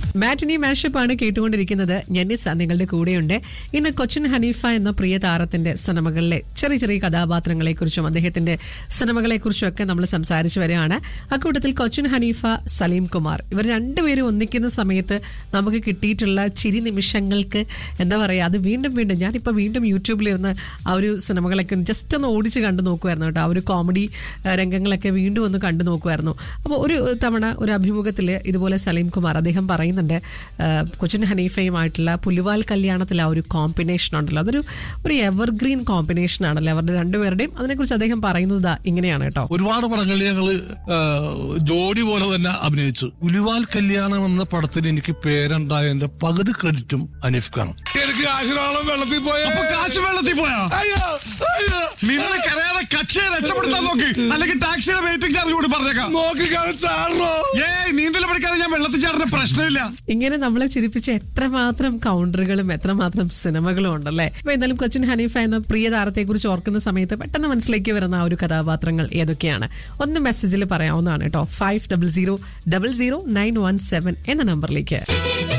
മാറ്റിനി mashup ആണ് കേട്ടുകൊണ്ടിരിക്കുന്നത് ഞന്നിസ നിങ്ങളുടെ കൂടെയുണ്ട് ഇന്ന് കൊച്ചിൻ ഹനീഫ എന്ന പ്രിയ താരത്തിന്റെ സിനിമകളിലെ ചെറിയ ചെറിയ കഥാപാത്രങ്ങളെ കുറിച്ചും അദ്ദേഹത്തിന്റെ സിനിമകളെ കുറിച്ചും ഒക്കെ നമ്മൾ സംസാരിച്ചു വരികയാണ് അക്കൂട്ടത്തിൽ കൊച്ചിൻ ഹനീഫ സലീം കുമാർ ഇവർ രണ്ടുപേരും ഒന്നിക്കുന്ന സമയത്ത് നമുക്ക് കിട്ടിയിട്ടുള്ള ചിരി നിമിഷങ്ങൾക്ക് എന്താ പറയാ അത് വീണ്ടും വീണ്ടും ഞാനിപ്പോ വീണ്ടും യൂട്യൂബിലിരുന്ന് ആ ഒരു സിനിമകളൊക്കെ ജസ്റ്റ് ഒന്ന് ഓടിച്ച് കണ്ടു നോക്കുമായിരുന്നു കേട്ടോ ആ ഒരു കോമഡി ഏഹ്, രംഗങ്ങളൊക്കെ വീണ്ടും ഒന്ന് കണ്ടു നോക്കുമായിരുന്നു അപ്പോൾ ഒരു തവണ ഒരു അഭിമുഖത്തിൽ ഇതുപോലെ സലീം കുമാർ അദ്ദേഹം പറയുന്നുണ്ട് ഏഹ്, കൊച്ചിൻ ഹനീഫയുമായിട്ടുള്ള പുലിവാൽ കല്യാണത്തിൽ ആ ഒരു കോമ്പിനേഷൻ ഉണ്ടല്ലോ അതൊരു ഒരു എവർഗ്രീൻ കോമ്പിനേഷൻ ആണല്ലോ അവരുടെ രണ്ടുപേരുടെയും അതിനെക്കുറിച്ച് അദ്ദേഹം പറയുന്നത് ദാ ഇങ്ങനെയാണ് കേട്ടോ ഒരുപാട് പടങ്ങളിൽ ഞങ്ങള് ആ, ജോഡി പോലെ തന്നെ അഭിനയിച്ചു ഉലുവാൽ കല്യാണം എന്ന പടത്തിൽ എനിക്ക് പേരുണ്ടായതിന്റെ പകുതി ക്രെഡിറ്റും അനീഫ്ക്കാണ് എനിക്ക് കാശിനോളം വെള്ളത്തിൽ പോയ അപ്പൊ കാശ് വെള്ളത്തിൽ പോയാ അയ്യോ അയ്യോ നിന്ന് കരയാതെ കക്ഷിയെ രക്ഷപ്പെടുത്താൻ നോക്കി അല്ലെങ്കിൽ ടാക്സിയുടെ വെയിറ്റിംഗ് ചാർജ് കൂടി പറഞ്ഞേക്കാം നോക്കിക്കാണ് ചാടണോ ഏയ് നീന്തൽ പഠിക്കാതെ ഞാൻ വെള്ളത്തിൽ ചാടുന്ന പ്രശ്നമില്ല ഇങ്ങനെ നമ്മളെ ചിരിപ്പിച്ച എത്രമാത്രം കൗണ്ടറുകളും എത്രമാത്രം സിനിമകളും ഉണ്ടല്ലേ അപ്പൊ എന്തായാലും കൊച്ചിൻ ഹനീഫ എന്ന പ്രിയ താരത്തെ കുറിച്ച് ഓർക്കുന്ന സമയത്ത് പെട്ടെന്ന് മനസ്സിലേക്ക് വരുന്ന ആ ഒരു കഥാപാത്രങ്ങൾ ഏതൊക്കെയാണ് ഒന്ന് മെസ്സേജിൽ പറയാവുന്നതാണ് കേട്ടോ five double zero double zero nine one seven എന്ന നമ്പറിലേക്ക്